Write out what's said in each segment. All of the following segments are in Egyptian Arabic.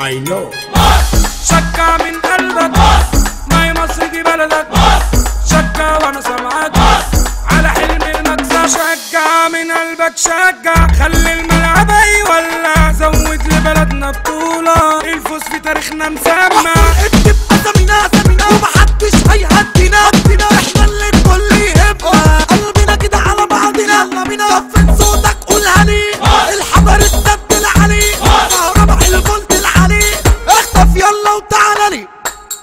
I know شكا من قلبك ما هي مصر دي بلدك شكا وانا سامعك على حلم المكسب شكا من قلبك شكا خلي الملعب يولع زود لبلدنا بطولة الفوز في تاريخنا مسمى اكتب اسامينا اسامينا ومحدش هيهدينا احنا اللي الكل يهمنا قلبنا كده على بعضنا يلا بينا طفن صوتك قولها لي الحضر السد العلي كهرباء الفولت العلي اختف يلا وتعالى لي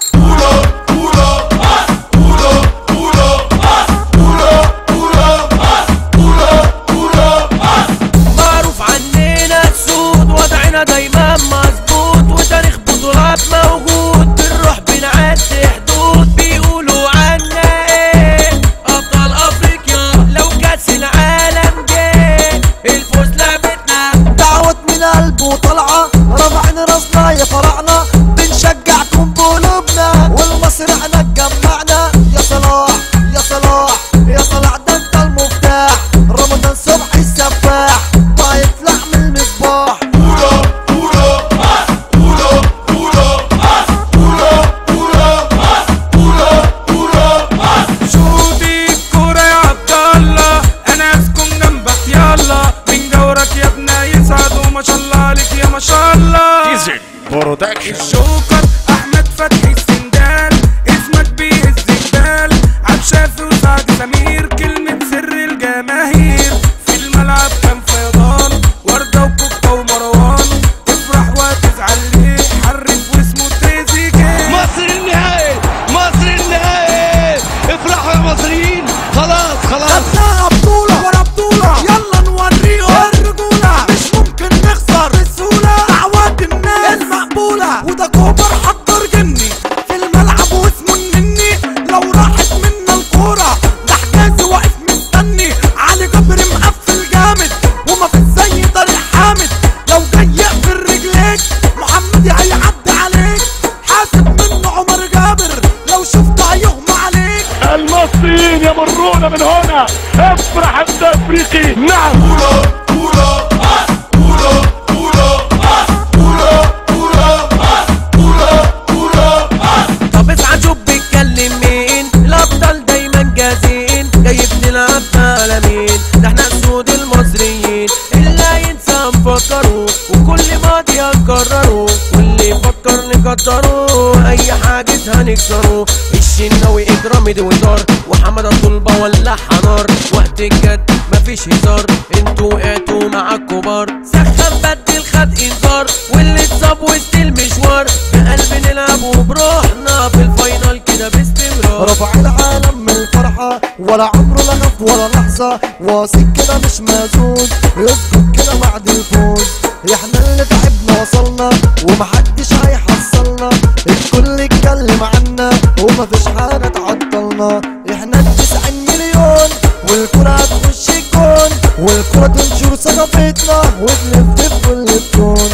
معروف عننا السود وضعنا دايما مظبوط وتاريخ بطولات موجود بنروح بنعدي حدود بيقولوا عنا ايه ابطال افريقيا لو كاس العالم جه الفوز لعبتنا دعوة من قلبه طالعة رفعنا راسنا يا فراعنة بنشجعكم بقلوبنا والمصر احنا اتجمعنا يا صلاح يا صلاح يا صلاح ده انت المفتاح رمضان صبحي السفاح طايف لحم المصباح شوتي الكورة يا عبد الله انا اسكن جنبك يلا من دورك يا ابني يسعد وما شاء الله عليك يا ما شاء الله Easy Production الجوكر احمد فتحي السندال اسمك بيه الزبال عبد شافي وسعد سمير كلمة سر الجماهير في الملعب كان فيضان وردة وكوكا ومروان تفرح وتزعل ليه حرف واسمه تريزيجيه مصر النهائي مصر النهائي افرحوا يا مصريين خلاص خلاص خدناها بطولة ورا بطولة يلا نوريهم الرجولة مش ممكن نخسر بسهولة دعوات الناس المقبولة وده كوبر حضر جني في الملعب واسمه النني لو راحت منا الكورة ده حجازي واقف مستني علي جبر مقفل جامد وما في زي طارق حامد لو جاي يقفل رجليك محمدي هيعدي عليك حاسب منه عمر جابر لو شفته هيغمى عليك المصريين يمرون من هنا افرح انت افريقي نعم طب اصحى شوف بيتكلم مين الابطال دايما جاهزين جاي بنلعب على مين ده احنا السود المصريين اللي ينسى نفكروا وكل ماضي هنكرره واللي يفكر نقدره اي حاجز هنكسره الشناوي اجرامي دويدار وحمد الطلبة ولا حنار وقت الجد مفيش هزار انتوا وقعتوا مع الكبار سخن بدل خد انذار واللي اتصاب وسط المشوار بقلب نلعب وبروحنا في الفاينل كده باستمرار رفع العالم من الفرحة ولا عمره لا خف ولا لحظة واثق كده مش مهزوز يسكت كده بعد الفوز احنا اللي تعبنا وصلنا ومحدش هيحصلنا الكل اتكلم عنا ومفيش حاجة تعطلنا احنا التسعين مليون والكرة هتخش الجون والكرة تنشر ثقافتنا وتلف في كل الكون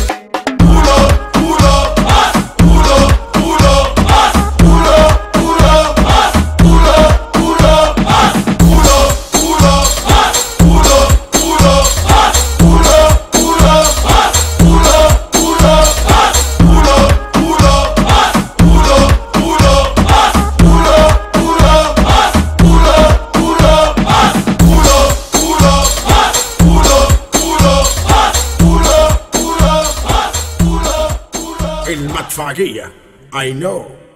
المدفعية I know